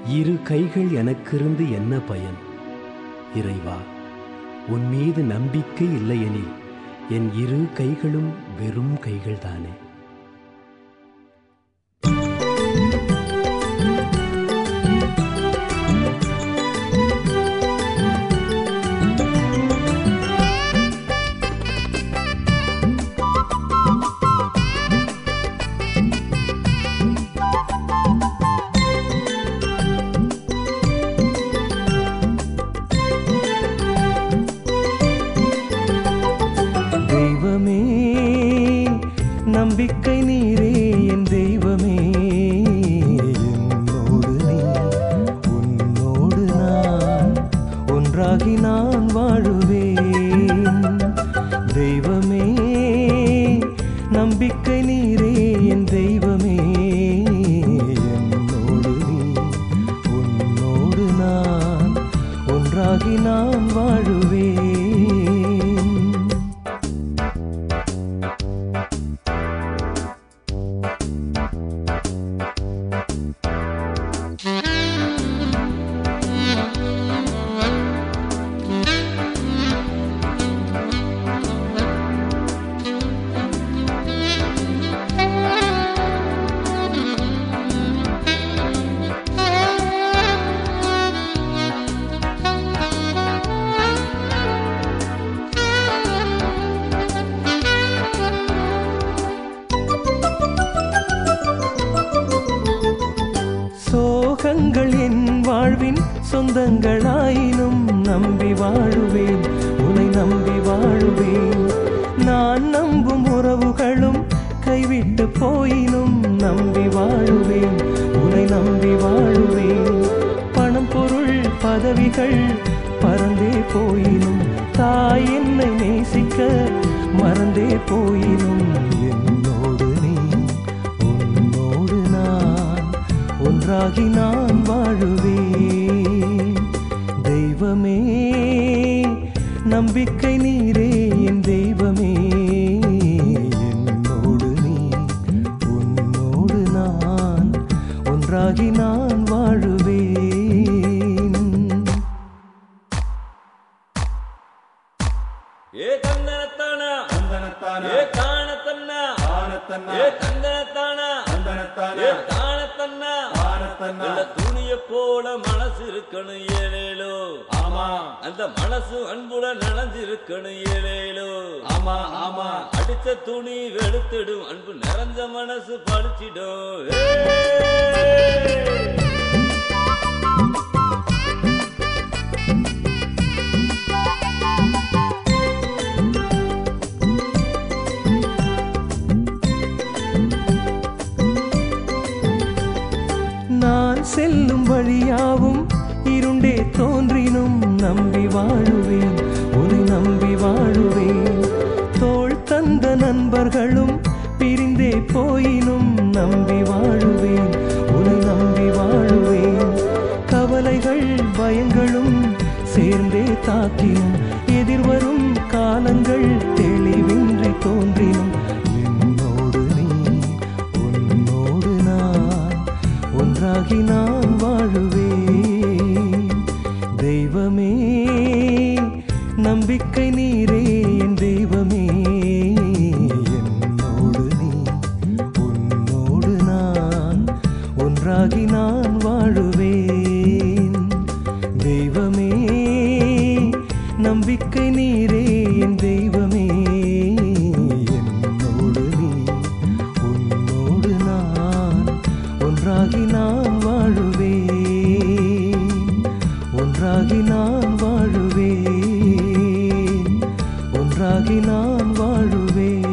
இரு கைகள் எனக்கிருந்து என்ன பயன் இறைவா உன் மீது நம்பிக்கை இல்லையெனில் என் இரு கைகளும் வெறும் கைகள்தானே தெய்வமே நம்பிக்கை நீரே என் தெய்வமே என்னோடு நீ உன்னோடு நான் ஒன்றாகி நான் வாழுவேன் தெய்வமே நம்பிக்கை நீரே என் தெய்வமே என்னோடு நீ உன்னோடு நான் ஒன்றாகி நான் வாழுவேன் சோகங்கள் என் வாழ்வின் சொந்தங்களாயினும் நம்பி வாழுவேன் உன்னை நம்பி வாழுவேன் நான் நம்பும் உறவுகளும் கைவிட்டு போயினும் நம்பி வாழுவேன் உன்னை நம்பி வாழுவேன் பணம் பொருள் பதவிகள் பறந்தே போயினும் தாய் என்னை நேசிக்க மறந்தே போயினும் என்னோடு நீ உன்னோடு நான் ஒன்றாகி நான் வாழுவேன் தெய்வமே நம்பிக்கை நீரே என் தெய்வமே என்னோடு நீ உன்னோடு நான் ஒன்றாகி நான் வாழுவேன் ஏ தந்தனத்தான தந்தனத்தான ஏ தானத்தன்ன ஆனத்தன்ன ஏ தந்தனத்தான தந்தனத்தான ஏ தானத்தன்ன ஆனத்தன்ன நல்ல துணிய போல மனசு இருக்கணும் ஏழேலோ ஆமா அந்த மனசு அன்புல நனைஞ்சிருக்கணும் ஏழேலோ ஆமா ஆமா அடிச்ச துணி வெளுத்திடும் அன்பு நிறைஞ்ச மனசு படிச்சிடும் நான் செல்லும் வழியாவும் இருண்டே தோன்றினும் நம்பி வாழுவேன் உன்னை நம்பி வாழுவேன் தோள் தந்த நண்பர்களும் பிரிந்தே போயினும் நம்பி வாழுவேன் உன்னை நம்பி வாழுவேன் கவலைகள் பயங்களும் சேர்ந்தே தாக்கினும் எதிர்வரும் காலங்கள் தெளிவின்றி தோன்றினும் என்னோடு நீ உன்னோடு நான் ஒன்றாகி நான் வாழுவேன் தெய்வமே நம்பிக்கை நீரே என் தெய்வமே என்னோடு நீ உன்னோடு நான் ஒன்றாகி நான் வாழுவேன் தெய்வமே நம்பிக்கை நீரே என் தெய்வமே என்னோடு நீ உன்னோடு நான் ஒன்றாகி நான் வாழுவேன் ஒன்றாகி நான் வாழுவேன் ஒன்றாகி நான் வாழுவேன்